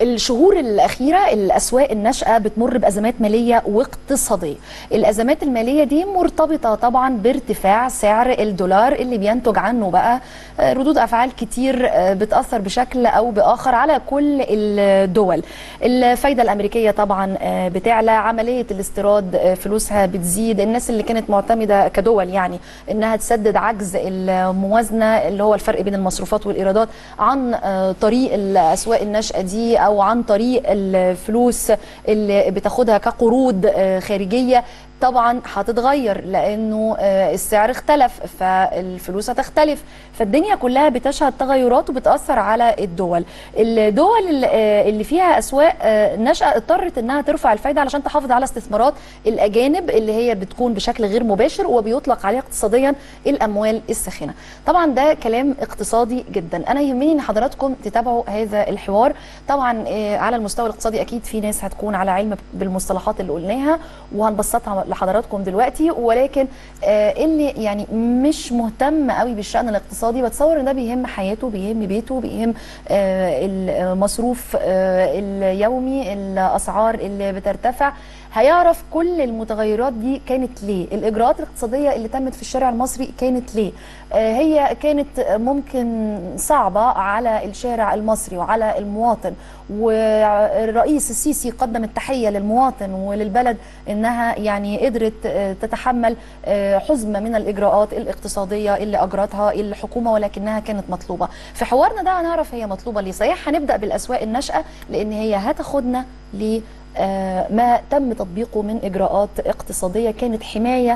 الشهور الأخيرة الأسواق الناشئة بتمر بأزمات مالية واقتصادية الأزمات المالية دي مرتبطة طبعا بارتفاع سعر الدولار اللي بينتج عنه بقى آه، ردود أفعال كتير آه، بتأثر بشكل أو بآخر على كل الدول الفايدة الأمريكية طبعا آه، بتعلى عملية الاستيراد آه، فلوسها بتزيد الناس اللي كانت معتمدة كدول يعني إنها تسدد عجز الموازنة اللي هو الفرق بين المصروفات والإيرادات عن آه، طريق الأسواق الناشئة دي أو عن طريق الفلوس اللي بتاخدها كقروض آه، خارجية طبعا هتتغير لانه آه، السعر اختلف فالفلوس هتختلف فالدنيا كلها بتشهد تغيرات وبتاثر على الدول الدول اللي- آه، اللي فيها اسواق آه، ناشئه اضطرت انها ترفع الفايده علشان تحافظ على استثمارات الاجانب اللي هي بتكون بشكل غير مباشر وبيطلق عليها اقتصاديا الاموال الساخنه طبعا ده كلام اقتصادي جدا انا يهمني ان حضراتكم تتابعوا هذا الحوار طبعا آه، على المستوى الاقتصادي اكيد في ناس هتكون على علم بالمصطلحات اللي قلناها وهنبسطها لحضراتكم دلوقتي ولكن آه، اللي يعني مش مهتم قوي بالشان الاقتصادي بتصور ان ده بيهم حياته بيهم بيته بيهم آه، المصروف آه، اليومي الاسعار اللي بترتفع هيعرف كل المتغيرات دي كانت ليه الاجراءات الاقتصاديه اللي تمت في الشارع المصري كانت ليه آه، هي كانت ممكن صعبه على الشارع المصري وعلى المواطن والرئيس السيسي قدم التحيه للمواطن وللبلد انها يعني قدرت آه، تتحمل آه، حزمه من الاجراءات الاقتصاديه اللي اجرتها الحكومه ولكنها كانت مطلوبه في حوارنا ده هنعرف هي مطلوبه ليه صحيح هنبدا بالاسواق الناشئه لان هي هتاخدنا ل آه، ما تم تطبيقه من اجراءات اقتصاديه كانت حمايه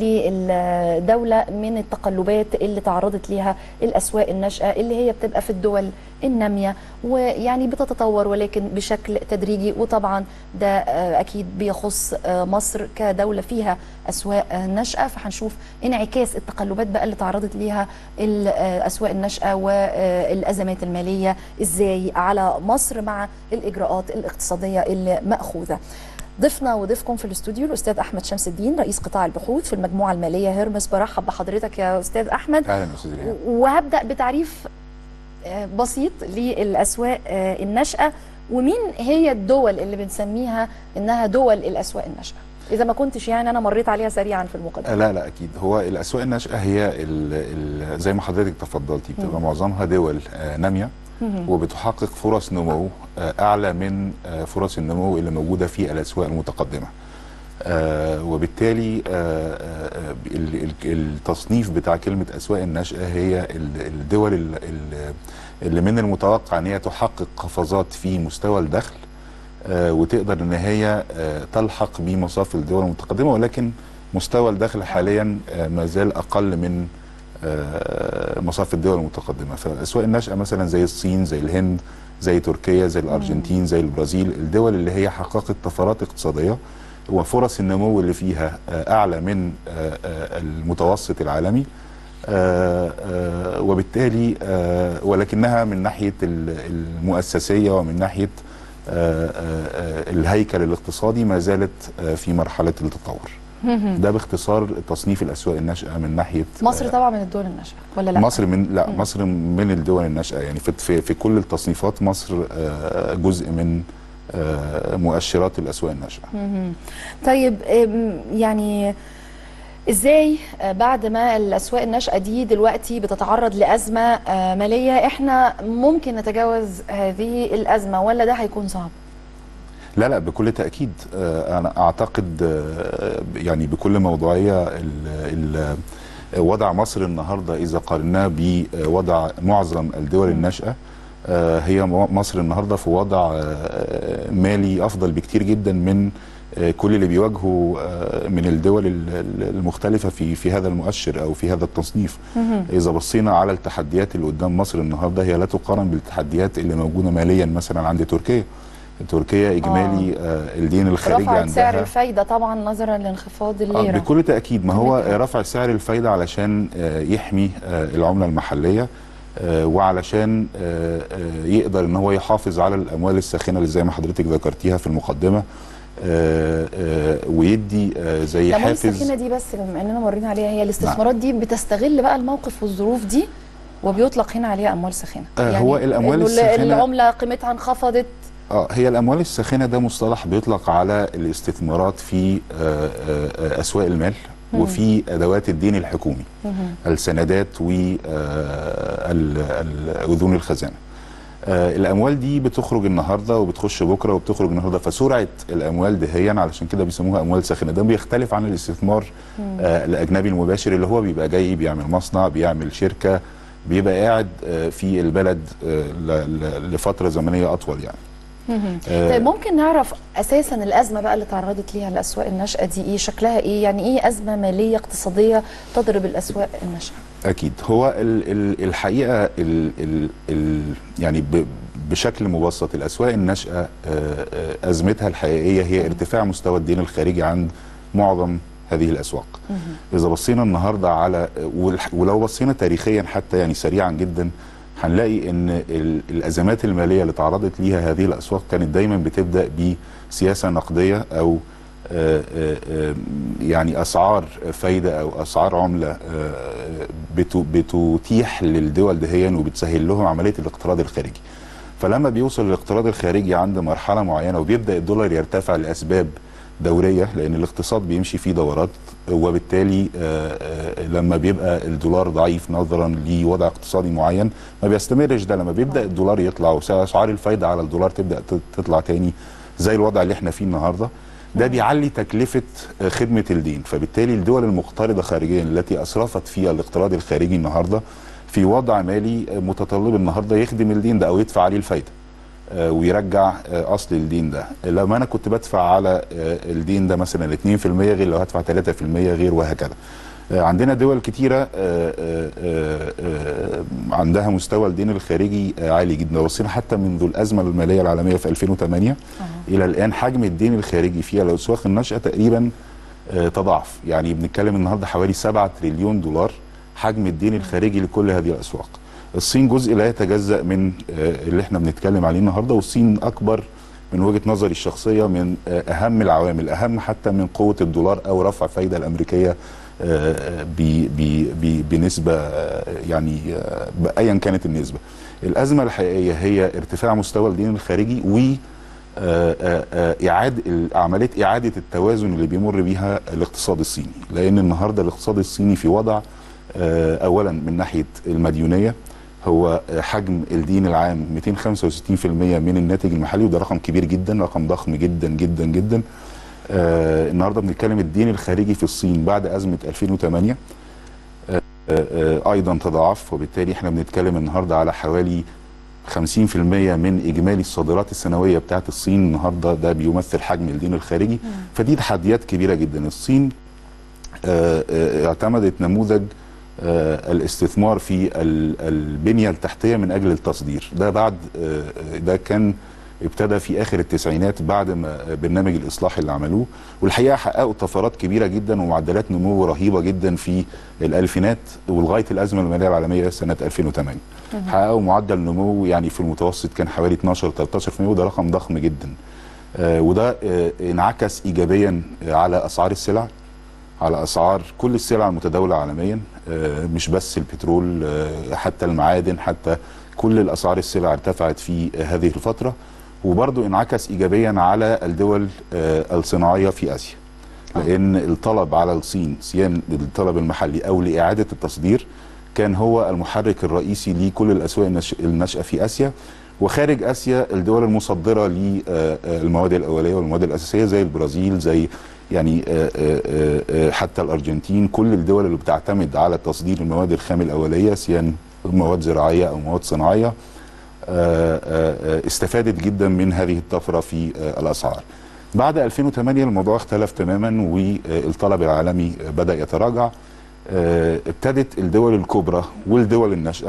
للدوله من التقلبات اللي تعرضت ليها الاسواق الناشئه اللي هي بتبقى في الدول الناميه ويعني بتتطور ولكن بشكل تدريجي وطبعا ده آه، اكيد بيخص آه، مصر كدوله فيها اسواق آه، ناشئه فهنشوف انعكاس التقلبات بقى اللي تعرضت ليها الاسواق الناشئه والازمات الماليه ازاي على مصر مع الاجراءات الاقتصاديه اللي ماخوذه ضيفنا وضيفكم في الاستوديو الاستاذ احمد شمس الدين رئيس قطاع البحوث في المجموعه الماليه هيرمس برحب بحضرتك يا استاذ احمد اهلا استاذ ريهام وهبدا بتعريف آه، بسيط للاسواق آه، الناشئه ومين هي الدول اللي بنسميها انها دول الاسواق الناشئه اذا ما كنتش يعني انا مريت عليها سريعا في المقدمه لا لا اكيد هو الاسواق الناشئه هي ال ال زي ما حضرتك تفضلتي بتبقى معظمها دول آه، ناميه وبتحقق فرص نمو آه، اعلى من آه، فرص النمو اللي موجوده في الاسواق المتقدمه آه، وبالتالي آه، آه، ال- ال- التصنيف بتاع كلمه اسواق الناشئه هي ال- الدول ال- ال- اللي من المتوقع ان هي تحقق قفزات في مستوى الدخل آه، وتقدر ان هي آه، تلحق بمصاف الدول المتقدمه ولكن مستوى الدخل حاليا آه، ما زال اقل من آه، مصاف الدول المتقدمه فالاسواق الناشئه مثلا زي الصين زي الهند زي تركيا زي الارجنتين زي البرازيل الدول اللي هي حققت طفرات اقتصاديه وفرص النمو اللي فيها آه، اعلى من آه، آه، المتوسط العالمي آه، آه، وبالتالي آه، ولكنها من ناحيه ال- المؤسسيه ومن ناحيه آه، آه، آه، الهيكل الاقتصادي ما زالت آه، في مرحله التطور ده باختصار تصنيف الاسواق الناشئه من ناحيه مصر طبعا من الدول الناشئه ولا لا مصر من لا مصر من الدول الناشئه يعني في في, في كل التصنيفات مصر آه، جزء من آه، مؤشرات الاسواق الناشئه طيب أم، يعني ازاي آه، بعد ما الاسواق الناشئه دي دلوقتي بتتعرض لازمه آه، ماليه احنا ممكن نتجاوز هذه الازمه ولا ده هيكون صعب لا لا بكل تأكيد آه، أنا أعتقد آه، يعني بكل موضوعية ال- ال- وضع مصر النهاردة إذا قارناه بوضع معظم الدول الناشئة آه، هي م- مصر النهاردة في وضع آه، مالي أفضل بكتير جدا من آه، كل اللي بيواجهه آه، من الدول ال- ال- المختلفة في في هذا المؤشر أو في هذا التصنيف إذا بصينا على التحديات اللي قدام مصر النهاردة هي لا تقارن بالتحديات اللي موجودة ماليا مثلا عند تركيا تركيا اجمالي آه. الدين الخارجي رفعت سعر عندها الفايده طبعا نظرا لانخفاض آه الليره بكل تاكيد ما هو بكل رفع سعر الفايده علشان آه يحمي آه العمله المحليه آه وعلشان آه آه يقدر ان هو يحافظ على الاموال الساخنه اللي زي ما حضرتك ذكرتيها في المقدمه آه آه ويدي آه زي الاموال حافز الساخنه دي بس بما اننا مرينا عليها هي الاستثمارات دي بتستغل بقى الموقف والظروف دي وبيطلق هنا عليها اموال ساخنه آه، هو الأموال إنه ال- الساخنة- العمله قيمتها انخفضت اه هي الاموال الساخنه ده مصطلح بيطلق على الاستثمارات في آه، آه، آه، اسواق المال وفي ادوات الدين الحكومي السندات واذون الخزانه آه، الاموال دي بتخرج النهارده وبتخش بكره وبتخرج النهارده فسرعه الاموال دهيا علشان كده بيسموها اموال ساخنه ده بيختلف عن الاستثمار آه، الاجنبي المباشر اللي هو بيبقى جاي بيعمل مصنع بيعمل شركه بيبقى قاعد آه، في البلد آه، ل- ل- لفتره زمنيه اطول يعني آه، طيب ممكن نعرف اساسا الازمه بقى اللي تعرضت ليها الاسواق الناشئه دي ايه شكلها ايه يعني ايه ازمه ماليه اقتصاديه تضرب الاسواق الناشئه اكيد هو ال ال الحقيقه ال ال ال يعني ب بشكل مبسط الاسواق الناشئه آه، آه، ازمتها الحقيقيه هي ارتفاع مستوى الدين الخارجي عند معظم هذه الاسواق اذا بصينا النهارده على والح- ولو بصينا تاريخيا حتى يعني سريعا جدا هنلاقي ان ال- الازمات الماليه اللي تعرضت ليها هذه الاسواق كانت دايما بتبدا بسياسه نقديه او آه، آه، آه، يعني اسعار فايده او اسعار عمله آه، بتو- بتتيح للدول دهيا وبتسهل لهم عمليه الاقتراض الخارجي فلما بيوصل الاقتراض الخارجي عند مرحله معينه وبيبدا الدولار يرتفع لاسباب دوريه لان الاقتصاد بيمشي فيه دورات وبالتالي آه، آه، لما بيبقى الدولار ضعيف نظرا لوضع اقتصادي معين ما بيستمرش ده لما بيبدا الدولار يطلع واسعار الفايده على الدولار تبدا ت- تطلع تاني زي الوضع اللي احنا فيه النهارده ده بيعلي تكلفه آه، خدمه الدين فبالتالي الدول المقترضه خارجيا التي اسرفت في الاقتراض الخارجي النهارده في وضع مالي آه، متطلب النهارده يخدم الدين ده او يدفع عليه الفايده آه، ويرجع آه، اصل الدين ده لما انا كنت بدفع على آه، الدين ده مثلا 2% غير لو هدفع 3% غير وهكذا آه، عندنا دول كتيرة آه، آه، آه، آه، عندها مستوى الدين الخارجي آه، عالي جدا لو بصينا حتى منذ الأزمة المالية العالمية في 2008 إلى الآن حجم الدين الخارجي فيها الأسواق الناشئة تقريبا آه، تضاعف يعني بنتكلم النهاردة حوالي 7 تريليون دولار حجم الدين الخارجي لكل هذه الأسواق الصين جزء لا يتجزأ من آه، اللي احنا بنتكلم عليه النهارده والصين أكبر من وجهة نظري الشخصية من آه، أهم العوامل أهم حتى من قوة الدولار أو رفع الفايدة الأمريكية آه، ب- ب- ب- بنسبة آه، يعني آه، بأيا كانت النسبة الأزمة الحقيقية هي ارتفاع مستوى الدين الخارجي و آه، آه، آه، إعادة عملية إعادة التوازن اللي بيمر بيها الاقتصاد الصيني لأن النهاردة الاقتصاد الصيني في وضع آه، أولا من ناحية المديونية هو آه، حجم الدين العام 265% من الناتج المحلي وده رقم كبير جدا رقم ضخم جدا جدا جدا آه النهارده بنتكلم الدين الخارجي في الصين بعد ازمه 2008 آه آه ايضا تضاعف وبالتالي احنا بنتكلم النهارده على حوالي 50% من اجمالي الصادرات السنويه بتاعت الصين النهارده ده بيمثل حجم الدين الخارجي فدي تحديات كبيره جدا الصين آه، آه، اعتمدت نموذج آه، الاستثمار في ال- البنيه التحتيه من اجل التصدير ده بعد آه، آه، ده كان ابتدى في اخر التسعينات بعد ما برنامج الاصلاح اللي عملوه والحقيقه حققوا طفرات كبيره جدا ومعدلات نمو رهيبه جدا في الالفينات ولغايه الازمه الماليه العالميه سنه 2008 حققوا معدل نمو يعني في المتوسط كان حوالي 12 13% وده رقم ضخم جدا آه، وده آه، انعكس ايجابيا على اسعار السلع على اسعار كل السلع المتداوله عالميا آه، مش بس البترول آه، حتى المعادن حتى كل الاسعار السلع ارتفعت في آه، هذه الفتره وبرضه انعكس ايجابيا على الدول آه، الصناعيه في اسيا لان الطلب على الصين سيان للطلب المحلي او لاعاده التصدير كان هو المحرك الرئيسي لكل الاسواق النش- الناشئه في اسيا وخارج اسيا الدول المصدره للمواد الاوليه والمواد الاساسيه زي البرازيل زي يعني آه، آه، آه، آه، حتى الارجنتين كل الدول اللي بتعتمد على تصدير المواد الخام الاوليه سيان مواد زراعيه او مواد صناعيه آه، آه، آه، استفادت جدا من هذه الطفره في آه، الاسعار. بعد 2008 الموضوع اختلف تماما والطلب العالمي بدا يتراجع آه، ابتدت الدول الكبرى والدول الناشئه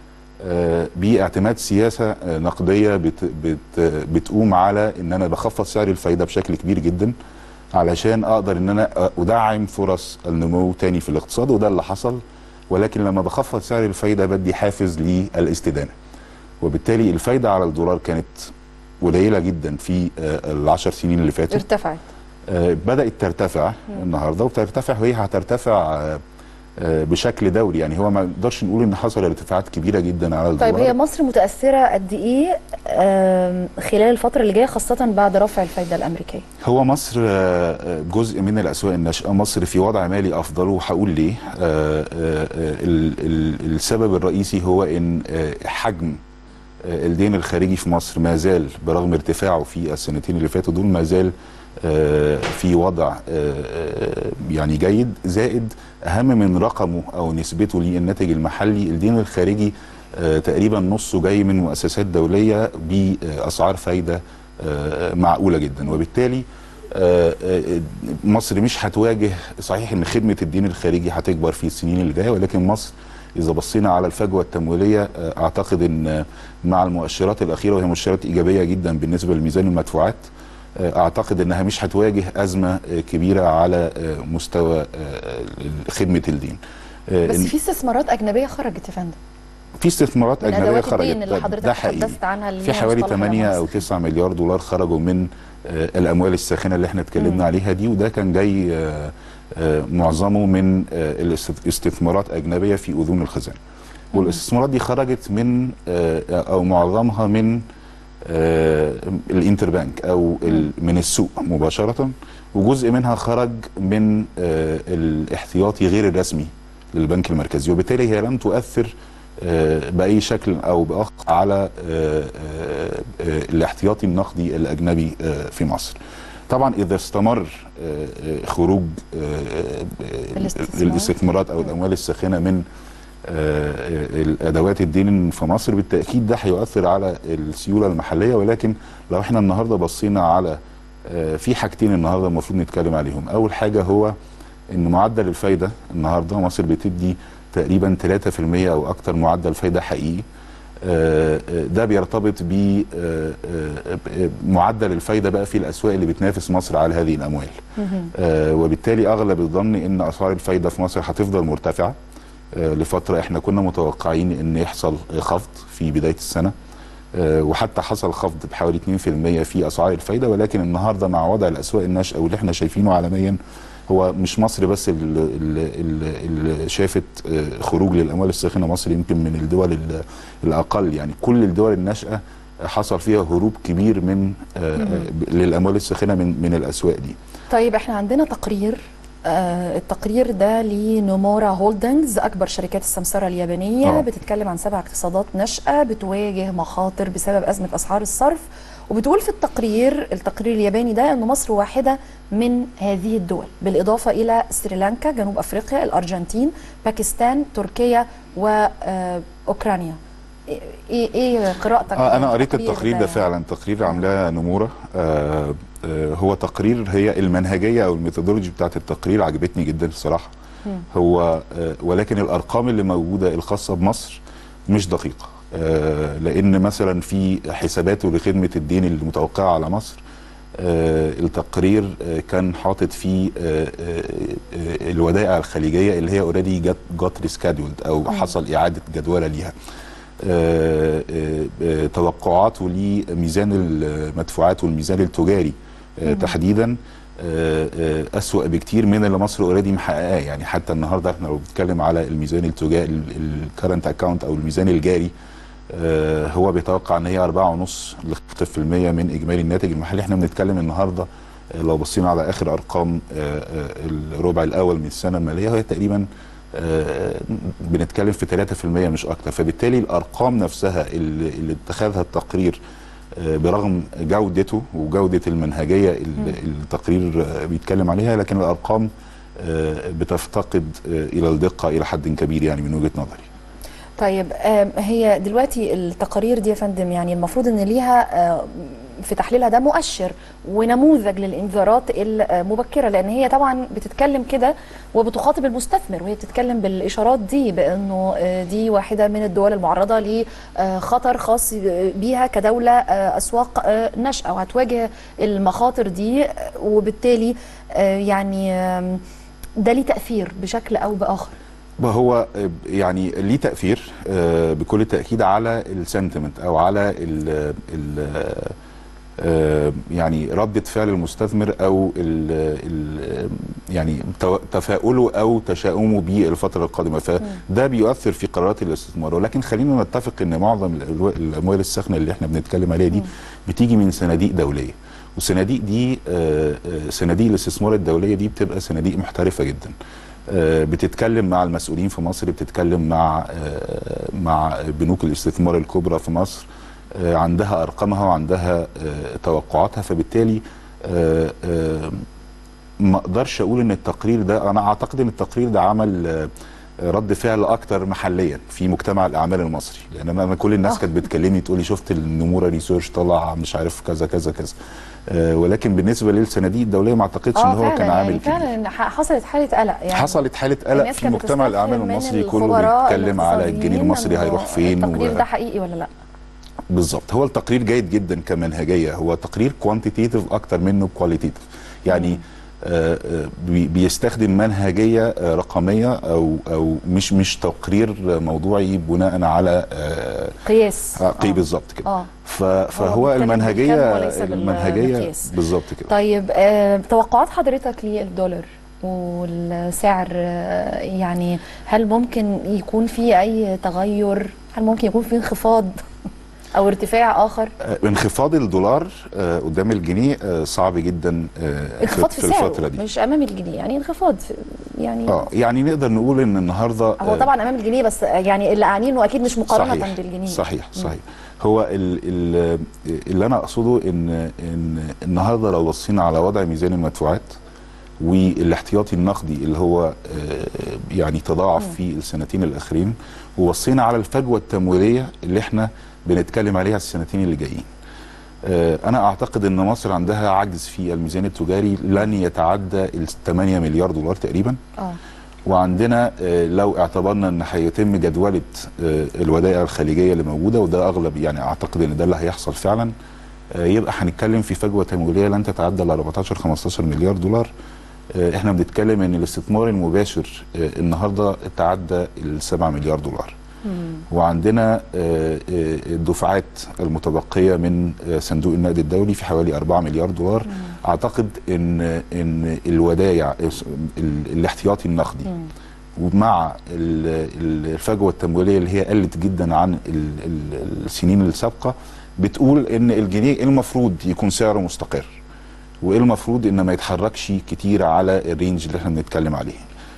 آه، باعتماد سياسه آه، نقديه بت بت بتقوم على ان انا بخفض سعر الفايده بشكل كبير جدا علشان اقدر ان انا ادعم فرص النمو تاني في الاقتصاد وده اللي حصل ولكن لما بخفض سعر الفايده بدي حافز للاستدانه وبالتالي الفايده على الدولار كانت قليله جدا في آه، العشر سنين اللي فاتوا ارتفعت آه، بدات ترتفع النهارده وبترتفع وهي هترتفع آه، آه، بشكل دوري يعني هو ما نقدرش نقول ان حصل ارتفاعات كبيره جدا على الدولار طيب هي مصر متاثره قد ايه آم، خلال الفتره اللي جايه خاصه بعد رفع الفايده الامريكيه هو مصر آه، آه، جزء من الاسواق الناشئه مصر في وضع مالي افضل وهقول ليه آه، آه، آه، ال- ال- السبب الرئيسي هو ان آه، حجم آه، الدين الخارجي في مصر ما زال برغم ارتفاعه في السنتين اللي فاتوا دول ما زال آه، في وضع آه، آه، يعني جيد زائد اهم من رقمه او نسبته للناتج المحلي الدين الخارجي آه، تقريبا نصه جاي من مؤسسات دوليه باسعار فايده آه، معقوله جدا وبالتالي آه، آه، مصر مش هتواجه صحيح ان خدمه الدين الخارجي هتكبر في السنين اللي جايه ولكن مصر اذا بصينا على الفجوه التمويليه آه، اعتقد ان آه، مع المؤشرات الاخيره وهي مؤشرات ايجابيه جدا بالنسبه لميزان المدفوعات آه، اعتقد انها مش هتواجه ازمه آه، كبيره على آه، مستوى آه، خدمه الدين آه، بس إن- في استثمارات اجنبيه خرجت يا فندم في استثمارات من اجنبيه ادوات خرجت الدين اللي ده- حضرتك ده حقيقي تحدثت عنها اللي في هي حوالي مصطلح 8 الأموال او 9 مليار دولار خرجوا من آه، الاموال الساخنه اللي احنا اتكلمنا عليها دي وده كان جاي آه، آه، معظمه من آه، الاست- استثمارات اجنبيه في اذون الخزانه والاستثمارات دي خرجت من آه، او معظمها من آه، الانتربانك او ال- من السوق مباشره وجزء منها خرج من آه، الاحتياطي غير الرسمي للبنك المركزي وبالتالي هي لم تؤثر آه، باي شكل او باخر على آه، آه، آه، الاحتياطي النقدي الاجنبي آه، في مصر. طبعا اذا استمر آه، آه، خروج آه، آه، الاستثمار. الاستثمارات او الاموال الساخنه من آه، الادوات الدين في مصر بالتاكيد ده هيؤثر على السيوله المحليه ولكن لو احنا النهارده بصينا على آه، في حاجتين النهارده المفروض نتكلم عليهم اول حاجه هو ان معدل الفايده النهارده مصر بتدي تقريبا 3% او اكتر معدل فايده حقيقي آه، آه، ده بيرتبط بمعدل الفايده بقى في الاسواق اللي بتنافس مصر على هذه الاموال آه، وبالتالي اغلب الظن ان اسعار الفايده في مصر هتفضل مرتفعه آه، لفتره احنا كنا متوقعين ان يحصل خفض في بدايه السنه آه، وحتى حصل خفض بحوالي 2% في اسعار الفايده ولكن النهارده مع وضع الاسواق الناشئه واللي احنا شايفينه عالميا هو مش مصر بس اللي, اللي, اللي شافت آه، خروج للاموال الساخنه مصر يمكن من الدول ال- الاقل يعني كل الدول الناشئه حصل فيها هروب كبير من آه، آه، للاموال الساخنه من من الاسواق دي طيب احنا عندنا تقرير آه التقرير ده لنومورا هولدنجز اكبر شركات السمسره اليابانيه آه. بتتكلم عن سبع اقتصادات ناشئه بتواجه مخاطر بسبب ازمه اسعار الصرف وبتقول في التقرير التقرير الياباني ده ان مصر واحده من هذه الدول بالاضافه الى سريلانكا جنوب افريقيا الارجنتين باكستان تركيا واوكرانيا ايه ايه قراءتك اه انا عن قريت التقرير ده يعني؟ فعلا تقرير عاملاه نموره آه آه هو تقرير هي المنهجيه او الميثودولوجي بتاعت التقرير عجبتني جدا الصراحه هو آه ولكن الارقام اللي موجوده الخاصه بمصر مش دقيقه آه لان مثلا في حساباته لخدمه الدين المتوقعه على مصر آه التقرير آه كان حاطط فيه آه آه آه الودائع الخليجيه اللي هي اوريدي جت جت ريسكادولد او حصل اعاده جدوله ليها آه، آه، آه، توقعاته لميزان المدفوعات والميزان التجاري آه، تحديدا آه، آه، أسوأ بكتير من اللي مصر اوريدي محققاه يعني حتى النهارده احنا لو بنتكلم على الميزان التجاري الكرنت اكاونت او الميزان الجاري آه، هو بيتوقع ان هي 4.5 ل 5% من اجمالي الناتج المحلي احنا بنتكلم النهارده آه، لو بصينا على اخر ارقام آه، آه، الربع الاول من السنه الماليه وهي تقريبا آه، بنتكلم في 3% مش اكتر فبالتالي الارقام نفسها اللي, اللي اتخذها التقرير آه، برغم جودته وجوده المنهجيه اللي التقرير آه، بيتكلم عليها لكن الارقام آه، بتفتقد آه، الى الدقه الى حد كبير يعني من وجهه نظري طيب آم، هي دلوقتي التقارير دي يا فندم يعني المفروض ان ليها آه، في تحليلها ده مؤشر ونموذج للانذارات المبكره لان هي طبعا بتتكلم كده وبتخاطب المستثمر وهي بتتكلم بالاشارات دي بانه آه، دي واحده من الدول المعرضه لخطر خاص بيها كدوله آه، اسواق آه، ناشئه وهتواجه المخاطر دي آه، وبالتالي آه، يعني آم، ده ليه تاثير بشكل او باخر ما هو آه، يعني ليه تاثير آه، بكل تاكيد على السنتمنت او على ال ال آه، يعني ردة فعل المستثمر او ال ال يعني تو- تفاؤله او تشاؤمه بالفتره القادمه فده بيؤثر في قرارات الاستثمار ولكن خلينا نتفق ان معظم الألو- الاموال الساخنه اللي احنا بنتكلم عليها دي بتيجي من صناديق دوليه والصناديق دي آه، آه، صناديق الاستثمار الدوليه دي بتبقى صناديق محترفه جدا آه، بتتكلم مع المسؤولين في مصر بتتكلم مع آه، مع بنوك الاستثمار الكبرى في مصر آه، عندها ارقامها وعندها آه، توقعاتها فبالتالي آه، آه، ما اقدرش اقول ان التقرير ده انا اعتقد ان التقرير ده عمل آه، رد فعل اكتر محليا في مجتمع الاعمال المصري لان انا أنا كل الناس آه. كانت بتكلمني تقول لي شفت النموره ريسيرش طلع مش عارف كذا كذا كذا آه، ولكن بالنسبه للصناديق الدوليه ما اعتقدش ان اه هو فعلا كان عامل يعني كبير فعلا إن ح- حصلت حاله قلق يعني حصلت حاله قلق الناس في كانت مجتمع بتستفسر الاعمال من المصري كله الخبراء بيتكلم على الجنيه الاقتصاديين المصري إنه هيروح فين التقرير و- ده حقيقي ولا لا بالظبط هو التقرير جيد جدا كمنهجيه هو تقرير كوانتيتيف اكتر منه كواليتيف يعني آه، آه، بي- بيستخدم منهجيه آه، رقميه او او مش مش تقرير موضوعي بناء على آه، قياس آه، قي آه. بالظبط كده اه ف- فهو بيتكلم المنهجيه بالكم وليس بال- المنهجيه بالمقياس. بالظبط كده طيب آه توقعات حضرتك للدولار والسعر آه يعني هل ممكن يكون في اي تغير هل ممكن يكون في انخفاض او ارتفاع اخر آه، انخفاض الدولار آه، قدام الجنيه آه، صعب جدا آه، انخفاض في, سعره الفتره دي مش امام الجنيه يعني انخفاض في يعني اه يعني نقدر نقول ان النهارده هو آه، طبعا امام الجنيه بس يعني اللي اعنيه انه اكيد مش مقارنه صحيح بالجنيه صحيح صحيح هو ال ال اللي انا اقصده ان ان النهارده لو بصينا على وضع ميزان المدفوعات والاحتياطي النقدي اللي هو آه، يعني تضاعف في السنتين الاخرين وبصينا على الفجوه التمويليه اللي احنا بنتكلم عليها السنتين اللي جايين آه، انا اعتقد ان مصر عندها عجز في الميزان التجاري لن يتعدى ال 8 مليار دولار تقريبا اه وعندنا آه، لو اعتبرنا ان هيتم جدوله آه، الودائع الخليجيه اللي موجوده وده اغلب يعني اعتقد ان ده اللي هيحصل فعلا آه، يبقى هنتكلم في فجوه تمويليه لن تتعدى ال 14 15 مليار دولار آه، احنا بنتكلم ان الاستثمار المباشر آه، النهارده تعدى ال 7 مليار دولار وعندنا آه، آه، الدفعات المتبقيه من آه، صندوق النقد الدولي في حوالي 4 مليار دولار اعتقد ان ان الودائع ال- الاحتياطي النقدي ومع ال- ال- الفجوه التمويليه اللي هي قلت جدا عن ال- ال- السنين السابقه بتقول ان الجنيه المفروض يكون سعره مستقر والمفروض ان ما يتحركش كتير على الرينج اللي احنا بنتكلم عليه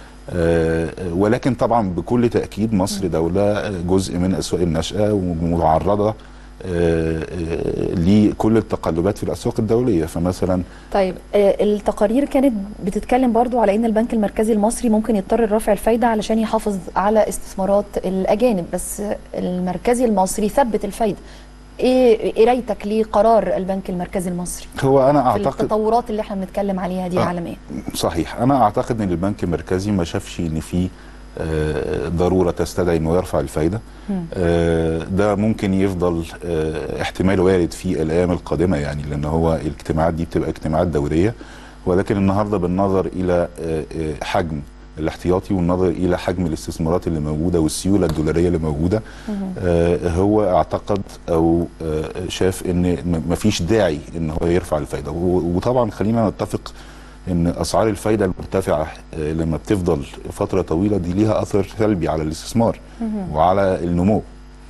آه، ولكن طبعا بكل تاكيد مصر دوله جزء من اسواق النشاه ومعرضه آه، آه، لكل التقلبات في الاسواق الدوليه فمثلا طيب آه، التقارير كانت بتتكلم برضو على ان البنك المركزي المصري ممكن يضطر لرفع الفايده علشان يحافظ على استثمارات الاجانب بس المركزي المصري ثبت الفايده ايه قرايتك لقرار البنك المركزي المصري هو انا في اعتقد التطورات اللي احنا بنتكلم عليها دي آه. عالميا صحيح انا اعتقد ان البنك المركزي ما شافش ان في آه، ضروره تستدعي انه يرفع الفايده آه، ده ممكن يفضل آه، احتمال وارد في الايام القادمه يعني لان هو الاجتماعات دي بتبقى اجتماعات دوريه ولكن النهارده بالنظر الى آه، آه، حجم الاحتياطي والنظر الى حجم الاستثمارات اللي موجوده والسيوله الدولاريه اللي موجوده آه، هو اعتقد او آه، شاف ان م- مفيش داعي ان هو يرفع الفايده و- وطبعا خلينا نتفق ان اسعار الفايده المرتفعه آه، لما بتفضل فتره طويله دي ليها اثر سلبي على الاستثمار وعلى النمو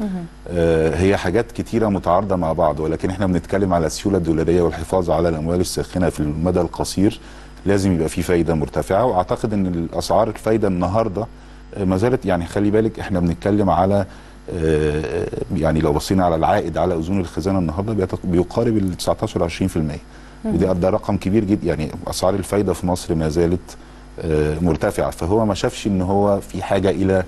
آه، هي حاجات كتيره متعارضه مع بعض ولكن احنا بنتكلم على السيوله الدولاريه والحفاظ على الاموال الساخنه في المدى القصير لازم يبقى في فايده مرتفعه واعتقد ان الاسعار الفايده النهارده آه، ما زالت يعني خلي بالك احنا بنتكلم على آه، يعني لو بصينا على العائد على اذون الخزانه النهارده بيت- بيقارب ال 19 20% وده ده رقم كبير جدا يعني اسعار الفايده في مصر ما زالت آه، مرتفعه فهو ما شافش ان هو في حاجه الى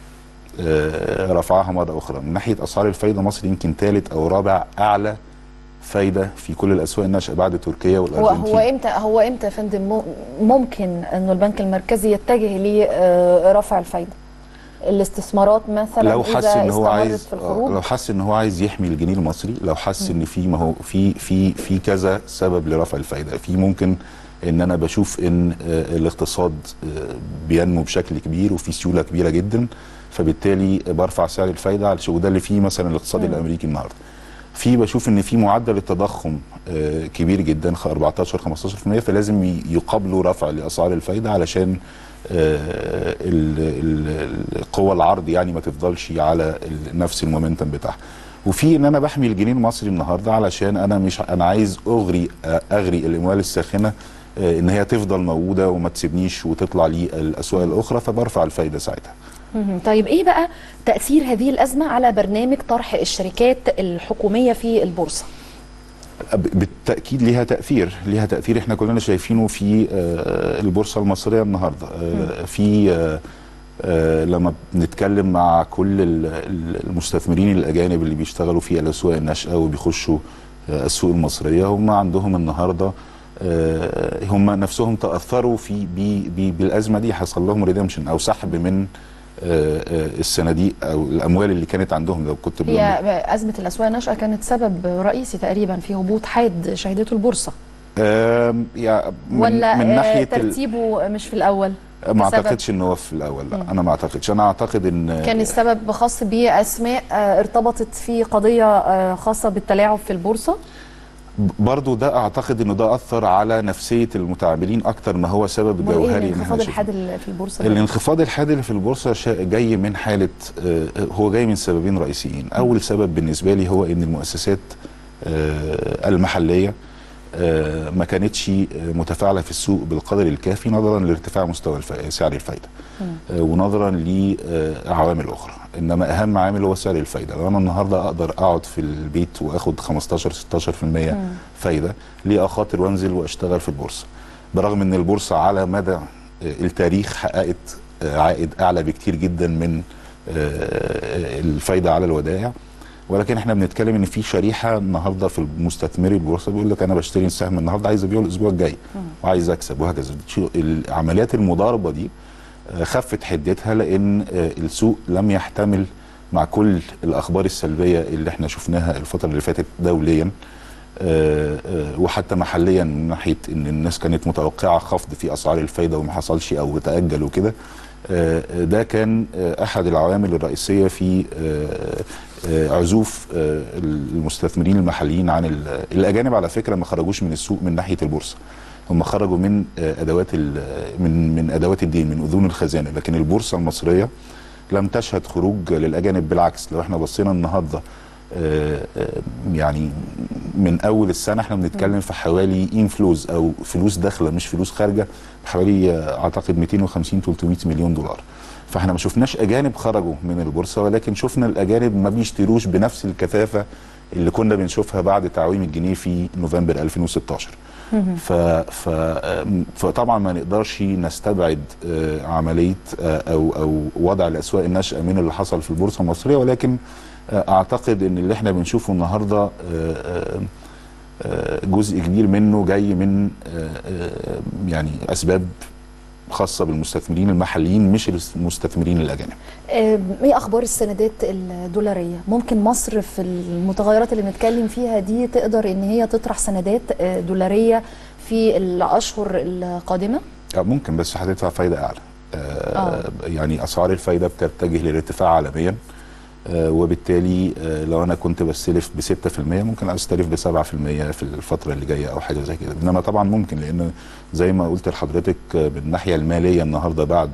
آه، رفعها مره اخرى من ناحيه اسعار الفايده مصر يمكن ثالث او رابع اعلى فايده في كل الاسواق الناشئه بعد تركيا هو والارجنتين هو امتى هو امتى يا فندم مو- ممكن انه البنك المركزي يتجه لرفع الفايده الاستثمارات مثلا لو إذا حس ان هو استمرت عايز في آه، الخروج لو حس ان هو عايز يحمي الجنيه المصري لو حس ان في ما هو في في في كذا سبب لرفع الفايده في ممكن ان انا بشوف ان آه، الاقتصاد آه، بينمو بشكل كبير وفي سيوله كبيره جدا فبالتالي برفع سعر الفايده علشان وده اللي فيه مثلا الاقتصاد الامريكي النهارده في بشوف ان في معدل التضخم آه، كبير جدا 14 15% فلازم ي- يقابلوا رفع لاسعار الفايده علشان آه، ال- ال- القوى العرض يعني ما تفضلش على ال- نفس المومنتم بتاعها وفي ان انا بحمي الجنيه المصري النهارده علشان انا مش انا عايز اغري آه، اغري الاموال الساخنه آه، ان هي تفضل موجوده وما تسيبنيش وتطلع لي الاسواق الاخرى فبرفع الفايده ساعتها مهم. طيب ايه بقى تاثير هذه الازمه على برنامج طرح الشركات الحكوميه في البورصه ب- بالتاكيد ليها تاثير ليها تاثير احنا كلنا شايفينه في آه، البورصه المصريه النهارده آه، في آه، آه، لما بنتكلم مع كل ال- ال- المستثمرين الاجانب اللي بيشتغلوا في الاسواق الناشئه وبيخشوا آه، السوق المصريه هم عندهم النهارده آه، هم نفسهم تاثروا في بي بي بالازمه دي حصل لهم ريدمشن او سحب من آه، آه، الصناديق او الاموال اللي كانت عندهم لو كنت بنقول- هي ازمه الاسواق الناشئه كانت سبب رئيسي تقريبا في هبوط حاد شهدته البورصه آم، يا من ولا من آه، ناحيه ال- ترتيبه مش في الاول ما بسبب- اعتقدش ان هو في الاول لا انا ما اعتقدش انا اعتقد ان كان السبب خاص باسماء آه، ارتبطت في قضيه آه، خاصه بالتلاعب في البورصه برضو ده اعتقد ان ده اثر على نفسيه المتعاملين اكتر ما هو سبب امال ايه جوهري إن الانخفاض إحنا الحاد اللي في البورصه ده؟ الانخفاض الحاد اللي في البورصه شا- جاي من حاله آه، هو جاي من سببين رئيسيين اول سبب بالنسبه لي هو ان المؤسسات آه، المحليه آه، ما كانتش آه، متفاعله في السوق بالقدر الكافي نظرا لارتفاع مستوى الف- سعر الفايده آه، ونظرا لعوامل اخرى انما اهم عامل هو سعر الفايده لو انا النهارده اقدر اقعد في البيت واخد 15 16% فايده ليه اخاطر وانزل واشتغل في البورصه برغم ان البورصه على مدى آه، التاريخ حققت آه، عائد اعلى بكتير جدا من آه، الفايده على الودائع ولكن احنا بنتكلم ان في شريحه النهارده في المستثمري البورصه بيقول لك انا بشتري السهم النهارده عايز ابيعه الاسبوع الجاي وعايز اكسب وهكذا شو- العمليات المضاربه دي آه، خفت حدتها لان آه، السوق لم يحتمل مع كل الاخبار السلبيه اللي احنا شفناها الفتره اللي فاتت دوليا آه، آه، وحتى محليا من ناحيه ان الناس كانت متوقعه خفض في اسعار الفايده وما حصلش او تاجل وكده آه، آه، ده كان آه، احد العوامل الرئيسيه في آه، آه، عزوف آه، المستثمرين المحليين عن ال- الاجانب على فكره ما خرجوش من السوق من ناحيه البورصه هم خرجوا من آه، ادوات ال- من من ادوات الدين من اذون الخزانه لكن البورصه المصريه لم تشهد خروج للاجانب بالعكس لو احنا بصينا النهارده آه، آه، يعني من اول السنه احنا بنتكلم في حوالي انفلوز او فلوس داخله مش فلوس خارجه حوالي آه، اعتقد 250 300 مليون دولار فاحنا ما شفناش اجانب خرجوا من البورصه ولكن شفنا الاجانب ما بيشتروش بنفس الكثافه اللي كنا بنشوفها بعد تعويم الجنيه في نوفمبر 2016 ف... ف... آم، فطبعا ما نقدرش نستبعد آه، عمليه آه، او او وضع الاسواق الناشئه من اللي حصل في البورصه المصريه ولكن آه، اعتقد ان اللي احنا بنشوفه النهارده آه، آه، آه، جزء كبير منه جاي من آه، آه، يعني اسباب خاصه بالمستثمرين المحليين مش المستثمرين الاجانب آه، ايه اخبار السندات الدولاريه ممكن مصر في المتغيرات اللي بنتكلم فيها دي تقدر ان هي تطرح سندات آه، دولاريه في الاشهر القادمه آه، ممكن بس هتدفع فايده اعلى آه آه. يعني اسعار الفايده بتتجه للارتفاع عالميا آه وبالتالي آه لو انا كنت بستلف ب 6% ممكن استلف ب 7% في الفتره اللي جايه او حاجه زي كده انما طبعا ممكن لان زي ما قلت لحضرتك آه، من الناحيه الماليه النهارده بعد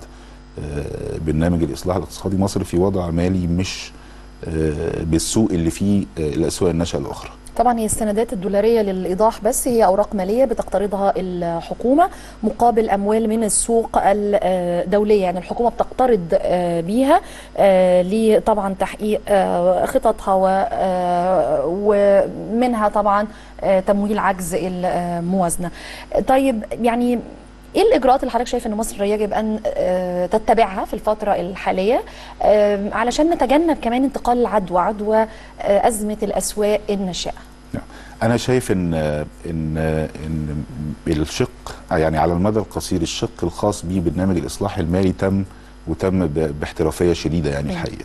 آه برنامج الاصلاح الاقتصادي مصر في وضع مالي مش آه بالسوق اللي فيه آه الاسواق الناشئه الاخرى طبعا هي السندات الدولاريه للايضاح بس هي اوراق ماليه بتقترضها الحكومه مقابل اموال من السوق الدوليه يعني الحكومه بتقترض آه، بيها آه، لطبعا تحقيق آه، خططها و- آه، ومنها طبعا آه، تمويل عجز الموازنه طيب يعني ايه الاجراءات اللي حضرتك شايف ان مصر يجب ان آه، تتبعها في الفتره الحاليه آه، علشان نتجنب كمان انتقال العدوى عدوى آه، ازمه الاسواق الناشئه نعم. انا شايف ان ان ان الشق يعني على المدى القصير الشق الخاص ببرنامج الاصلاح المالي تم وتم ب- باحترافيه شديده يعني مم. الحقيقه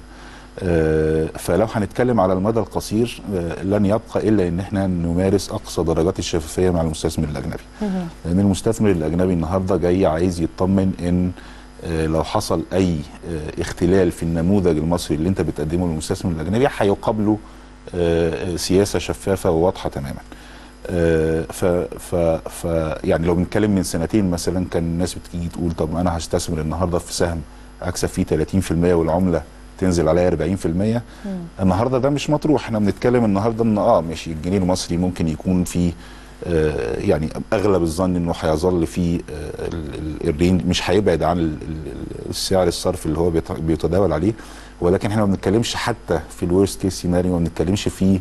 آه، فلو هنتكلم على المدى القصير آه، لن يبقى الا ان احنا نمارس اقصى درجات الشفافيه مع المستثمر الاجنبي لان المستثمر الاجنبي النهارده جاي عايز يطمن ان آه، لو حصل اي آه، اختلال في النموذج المصري اللي انت بتقدمه للمستثمر الاجنبي هيقابله آه، سياسه شفافه وواضحه تماما آه، ف ف ف يعني لو بنتكلم من سنتين مثلا كان الناس بتيجي تقول طب انا هستثمر النهارده في سهم اكسب فيه 30% والعمله تنزل عليا 40% النهارده ده مش مطروح احنا بنتكلم النهارده ان اه ماشي الجنيه المصري ممكن يكون فيه آه، يعني اغلب الظن انه هيظل في آه، ال- ال- الرينج مش هيبعد عن ال- ال- السعر الصرف اللي هو بيت- بيتداول عليه ولكن احنا ما بنتكلمش حتى في الورست كيس سيناريو ما بنتكلمش في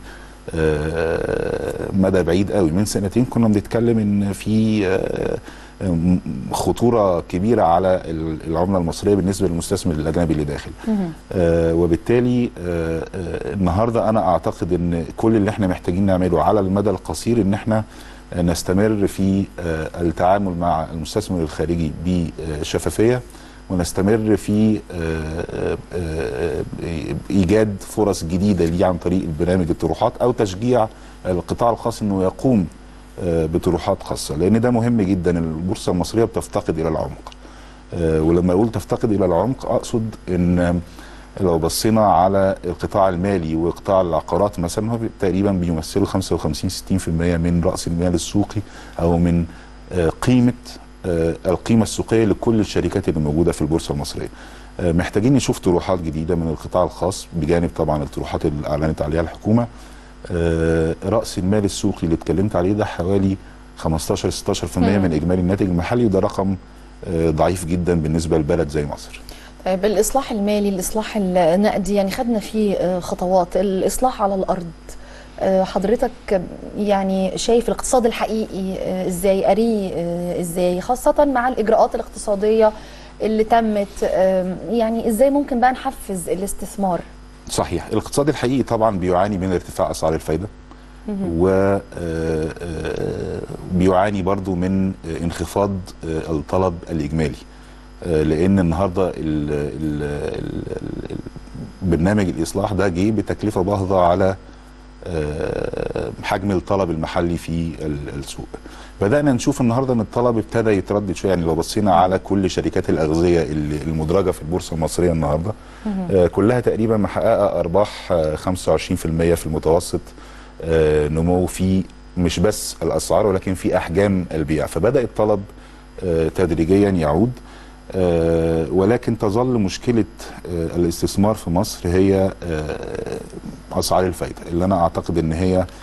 آه، مدى بعيد قوي من سنتين كنا بنتكلم ان في آه، م- خطوره كبيره على ال- العمله المصريه بالنسبه للمستثمر الاجنبي اللي داخل آه وبالتالي آه آه النهارده انا اعتقد ان كل اللي احنا محتاجين نعمله على المدى القصير ان احنا آه، نستمر في آه التعامل مع المستثمر الخارجي بشفافيه ونستمر في آه، آه، آه، ايجاد فرص جديده ليه عن طريق برنامج الطروحات او تشجيع القطاع الخاص انه يقوم آه، بطروحات خاصه لان ده مهم جدا البورصه المصريه بتفتقد الى العمق آه، ولما اقول تفتقد الى العمق اقصد ان لو بصينا على القطاع المالي وقطاع العقارات مثلا هو تقريبا بيمثلوا 55 60% من راس المال السوقي او من آه، قيمه آه، القيمه السوقيه لكل الشركات اللي موجوده في البورصه المصريه. آه، محتاجين نشوف طروحات جديده من القطاع الخاص بجانب طبعا الطروحات اللي اعلنت عليها الحكومه. آه، راس المال السوقي اللي اتكلمت عليه ده حوالي 15 16% من اجمالي الناتج المحلي وده رقم آه، ضعيف جدا بالنسبه لبلد زي مصر. طيب الاصلاح المالي الاصلاح النقدي يعني خدنا فيه آه، خطوات الاصلاح على الارض آه، حضرتك يعني شايف الاقتصاد الحقيقي آه، ازاي قاريه آه، ازاي خاصة مع الاجراءات الاقتصادية اللي تمت آه، يعني ازاي ممكن بقى نحفز الاستثمار صحيح الاقتصاد الحقيقي طبعا بيعاني من ارتفاع اسعار الفايده و آه، آه، بيعاني برضو من آه، انخفاض آه، الطلب الاجمالي آه، لان النهارده ال- ال- ال- ال- برنامج الاصلاح ده جه بتكلفه باهظه على آه، حجم الطلب المحلي في ال- السوق بدانا نشوف النهارده ان الطلب ابتدى يتردد شويه يعني لو بصينا على كل شركات الاغذيه اللي- المدرجه في البورصه المصريه النهارده آه، كلها تقريبا محققه ارباح آه، 25% في المتوسط آه، نمو في مش بس الاسعار ولكن في احجام البيع فبدا الطلب آه، تدريجيا يعود آه، ولكن تظل مشكله آه، الاستثمار في مصر هي آه، اسعار الفايده اللي انا اعتقد ان هي آه،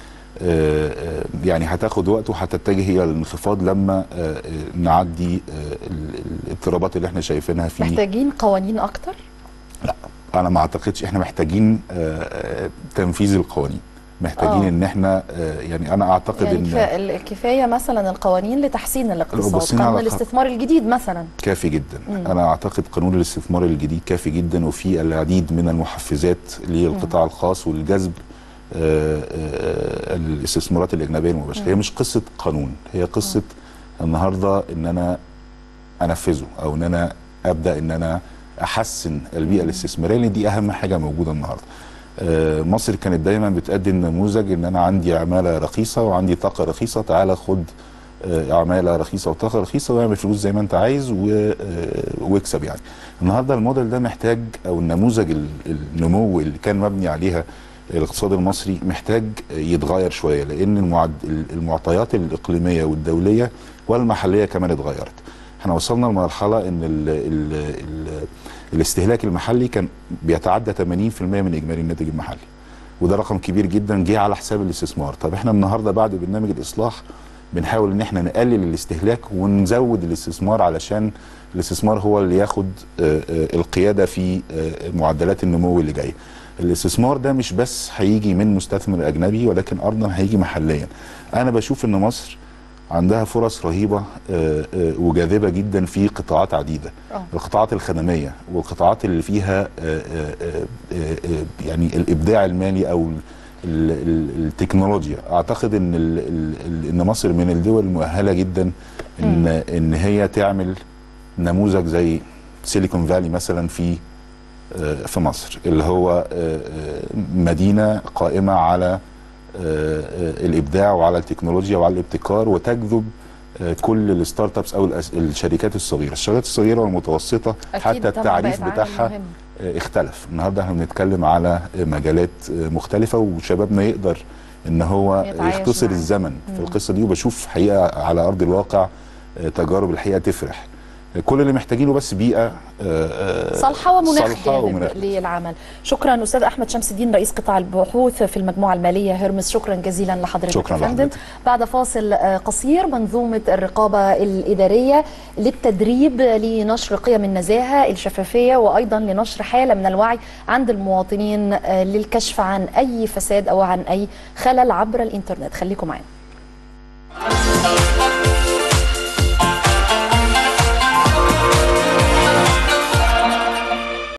آه، يعني هتاخد وقت وهتتجه الى الانخفاض لما آه، آه، نعدي آه، ال- ال- الاضطرابات اللي احنا شايفينها في محتاجين قوانين اكتر لا انا ما اعتقدش احنا محتاجين آه، آه، تنفيذ القوانين محتاجين آه. ان احنا آه، يعني انا اعتقد يعني ان كفا- الكفايه مثلا القوانين لتحسين لو الاقتصاد بصينا قانون على خ- الاستثمار الجديد مثلا كافي جدا مم. انا اعتقد قانون الاستثمار الجديد كافي جدا وفي العديد من المحفزات للقطاع الخاص والجذب آه، آه، الاستثمارات الاجنبيه المباشره هي مش قصه قانون هي قصه النهارده ان انا انفذه او ان انا ابدا ان انا احسن البيئه الاستثماريه لان دي اهم حاجه موجوده النهارده آه، مصر كانت دايما بتقدم نموذج ان انا عندي عماله رخيصه وعندي طاقه رخيصه تعالى خد آه، عماله رخيصه وطاقه رخيصه واعمل فلوس زي ما انت عايز و- آه، واكسب يعني النهارده الموديل ده محتاج او النموذج ال- النمو اللي كان مبني عليها الاقتصاد المصري محتاج يتغير شويه لان المعد المعطيات الاقليميه والدوليه والمحليه كمان اتغيرت احنا وصلنا لمرحله ان ال ال ال الاستهلاك المحلي كان بيتعدى 80% من اجمالي الناتج المحلي وده رقم كبير جدا جه على حساب الاستثمار طب احنا النهارده بعد برنامج الاصلاح بنحاول ان احنا نقلل الاستهلاك ونزود الاستثمار علشان الاستثمار هو اللي ياخد آه، آه، القياده في آه، معدلات النمو اللي جايه الاستثمار ده مش بس هيجي من مستثمر اجنبي ولكن ايضا هيجي محليا انا بشوف ان مصر عندها فرص رهيبه آه، آه، وجاذبه جدا في قطاعات عديده آه. القطاعات الخدميه والقطاعات اللي فيها آه، آه، آه، آه، آه، يعني الابداع المالي او ال- ال- ال- التكنولوجيا اعتقد ان ال- ال- ال- ان مصر من الدول المؤهله جدا ان ان هي تعمل نموذج زي سيليكون فالي مثلا في آه، في مصر اللي هو آه، آه، مدينه قائمه على آه، آه، الابداع وعلى التكنولوجيا وعلى الابتكار وتجذب آه، كل الستارت ابس او الأس- الشركات الصغيره، الشركات الصغيره والمتوسطه أكيد حتى طبعاً التعريف بقت عامل بتاعها مهم. آه، اختلف النهارده احنا بنتكلم على آه، مجالات آه، مختلفه وشبابنا يقدر ان هو يتعايش يختصر معاه. الزمن في القصه دي وبشوف حقيقه على ارض الواقع آه، تجارب الحقيقه تفرح كل اللي محتاجينه بس بيئه آه، آه، صالحة ومناخ صالحة جاذب ومناخ. للعمل شكرا أستاذ أحمد شمس الدين رئيس قطاع البحوث في المجموعة المالية هرمس شكرا جزيلا لحضرتك شكراً يا فندم. لحضرتك. بعد فاصل آه، قصير منظومة الرقابة الإدارية للتدريب لنشر قيم النزاهة الشفافية وأيضا لنشر حالة من الوعي عند المواطنين آه، للكشف عن أي فساد أو عن أي خلل عبر الإنترنت خليكم معنا